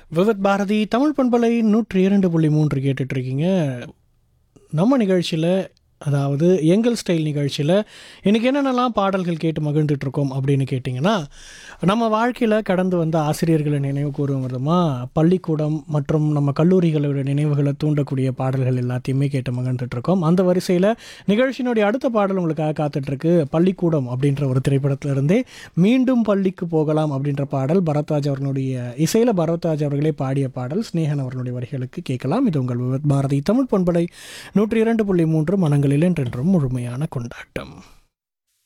விவத் பாரதி தமிழ் பண்பலை நூற்றி இரண்டு புள்ளி மூன்று கேட்டுட்ருக்கீங்க நம்ம நிகழ்ச்சியில் அதாவது எங்கள் ஸ்டைல் நிகழ்ச்சியில் இன்றைக்கி என்னென்னலாம் பாடல்கள் கேட்டு மகிழ்ந்துட்டுருக்கோம் அப்படின்னு கேட்டிங்கன்னா நம்ம வாழ்க்கையில் கடந்து வந்த ஆசிரியர்களை நினைவு கூறும் விதமாக பள்ளிக்கூடம் மற்றும் நம்ம கல்லூரிகளோட நினைவுகளை தூண்டக்கூடிய பாடல்கள் எல்லாத்தையுமே கேட்டு மகிழ்ந்துட்டுருக்கோம் அந்த வரிசையில் நிகழ்ச்சியினுடைய அடுத்த பாடல் உங்களுக்காக காத்துட்ருக்கு பள்ளிக்கூடம் அப்படின்ற ஒரு திரைப்படத்திலிருந்தே மீண்டும் பள்ளிக்கு போகலாம் அப்படின்ற பாடல் பரத்வாஜ் அவர்களுடைய இசையில் பரத்வாஜ் அவர்களே பாடிய பாடல் ஸ்னேகன் அவர்களுடைய வரிகளுக்கு கேட்கலாம் இது உங்கள் விவத் பாரதி தமிழ் பண்பலை நூற்றி இரண்டு புள்ளி மூன்று மனங்களில் என்றென்றும் முழுமையான கொண்டாட்டம்